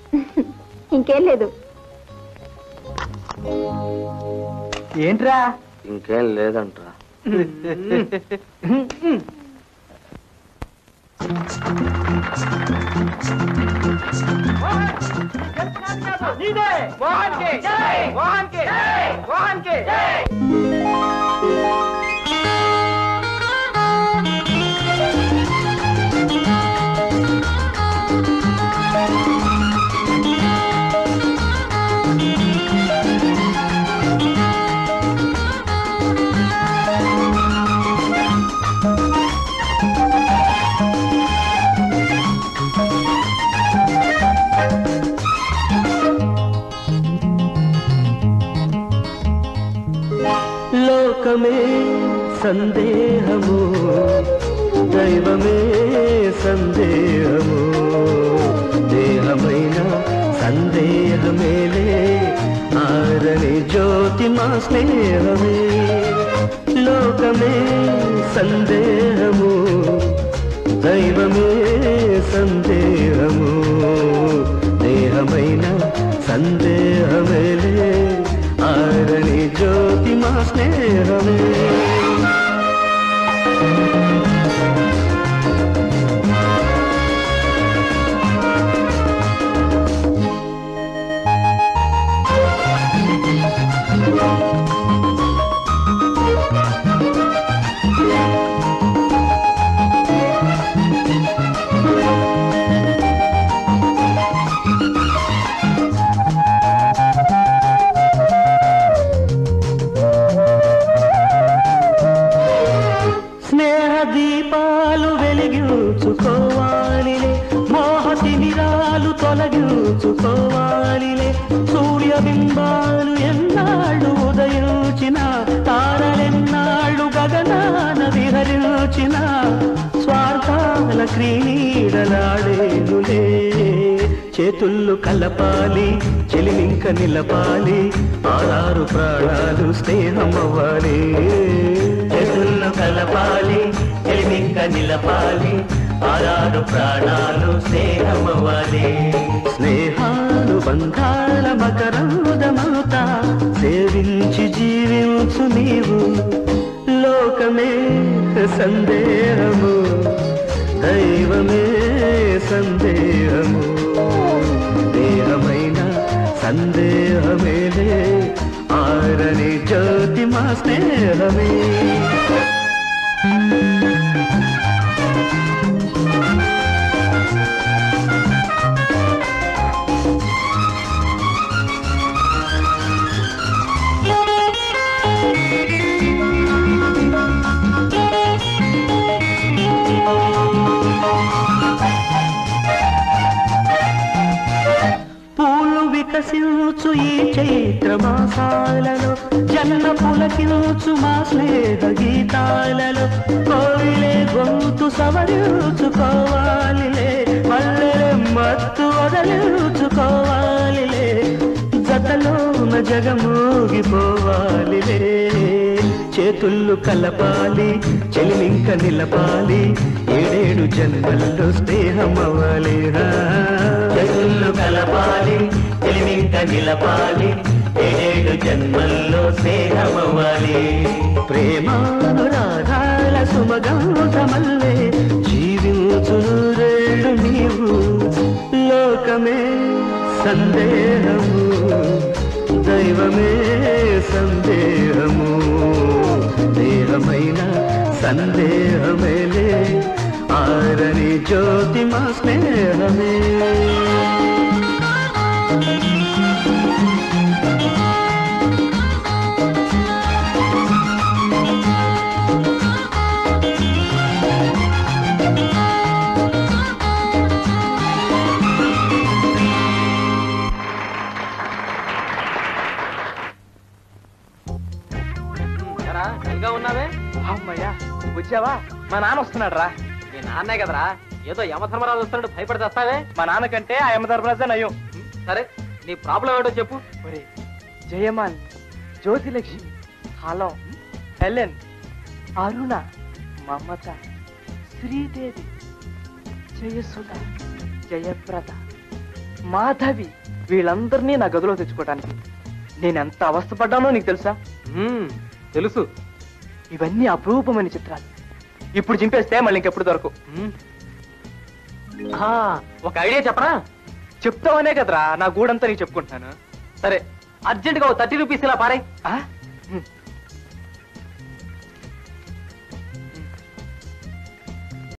ఇంకేం లేదు ఏంట్రా ఇంకేం లేదంట్రా లోకమే సందేహము దైవమే సందేహము దేహమైన సందేహమేలే ఆరని జ్యోతి మా స్నేహమే లోకమే సందేహము దైవమే సందేహము దేహమైన సందేహమేలే ఆరని జ్యోతి మా స్నేహమే స్నేహ దీపాలు వెలిగించుకోవాలిలే మోహ తిమిరాలు తొలగించుకోవాలిలే సూర్యబింబాలు ఎన్నాళ్ళు ఉదయించిన తారలెన్నాళ్ళు గగనాన విహరించిన స్వార్థాల క్రీడలాడేనులే చేతుళ్ళు కలపాలి చెలిమింక నిలపాలి ఆరారు ప్రాణాలు స్నేహమవ్వాలి చేతుళ్ళు కలపాలి చెలిమింక నిలపాలి ఆరారు ప్రాణాలు స్నేహమవ్వాలి స్నేహాలు బంధాల మకరందమవుతా సేవించి జీవించు నీవు లోకమే సందేహము దైవమే సందేహము దేహమైన సందేహమేలే ఆరని జ్యోతి మా స్నేహమే పూలు వికసించు ఈ చైత్ర మాసాలలో జన్మ పులకించు మా స్నేహ గీతాలలో కోవిలే గొంతు సవరించుకోవాలిలే మల్లెలే మత్తు వదలించుకోవాలిలే జతలోన జగమూగిపోవాలిలే చేతుళ్ళు కలపాలి చెలిమింక నిలపాలి ఏడేడు జన్మల్లో స్నేహమవ్వాలి చేతుళ్ళు కలపాలి చెలిమింక నిలపాలి ఏడేడు జన్మల్లో స్నేహమవ్వాలి ప్రేమానురాగాల సుమగంధమల్లే జీవించు రేడు నీవు లోకమే సందేహము దైవమే సందేహము దేహమైన సందేహమేలే ఆరని జ్యోతి మా స్నేహమే ఇంకా ఉన్నావే అమ్మయ్యా వచ్చావా మా నాన్న వస్తున్నాడు రా మీ నాన్నే కదరా ఏదో యమధర్మరాజు వస్తున్నాడు భయపడి తెస్తావే మా నాన్నకంటే ఆ యమధర్మరాజే నయ్యం సరే నీ ప్రాబ్లం ఏంటో చెప్పు జయమాల్ జ్యోతిలక్ష్మి హలో హెలెన్ అరుణ మమత శ్రీదేవి జయసుధ జయప్రద మాధవి వీళ్ళందరినీ నా గదిలో తెచ్చుకోవడానికి నేను ఎంత అవస్థపడ్డానో నీకు తెలుసా తెలుసు ఇవన్నీ అపురూపమైన చిత్రాలు ఇప్పుడు చింపేస్తే మళ్ళీ ఇంకెప్పుడు దొరకు ఒక ఐడియా చెప్పరా చెప్తావనే కదరా నా గూడంతా నీకు చెప్పుకుంటున్నాను సరే అర్జెంట్ గా థర్టీ రూపీస్ ఇలా పారాయి